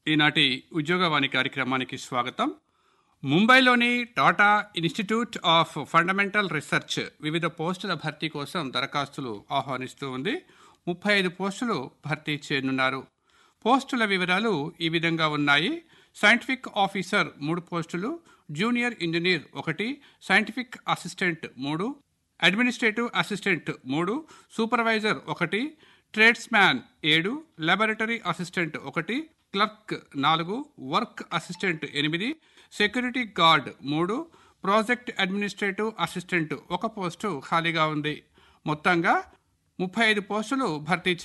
ఈనాటి ఉద్యోగవాణి కార్యక్రమానికి స్వాగతం ముంబైలోని Tata institute of fundamental research వివిధ పోస్టుల భర్తీ కోసం దరఖాస్తులు ఆహ్వానిస్తూ ఉంది ముప్పై ఐదు పోస్టులు భర్తీ చేయనున్నారు పోస్టుల వివరాలు ఈ విధంగా ఉన్నాయి సైంటిఫిక్ ఆఫీసర్ మూడు పోస్టులు జూనియర్ ఇంజనీర్ ఒకటి సైంటిఫిక్ అసిస్టెంట్ మూడు అడ్మినిస్ట్రేటివ్ అసిస్టెంట్ మూడు సూపర్వైజర్ ఒకటి ట్రేడ్స్ మ్యాన్ ఏడు లాబొరేటరీ అసిస్టెంట్ ఒకటి క్లర్క్ నాలుగు వర్క్ అసిస్టెంట్ ఎనిమిది సెక్యూరిటీ గార్డ్ మూడు ప్రాజెక్ట్ అడ్మినిస్ట్రేటివ్ అసిస్టెంట్ ఒక పోస్టు ఖాళీగా ఉంది మొత్తంగా ముప్పై ఐదు పోస్టులు భర్తీ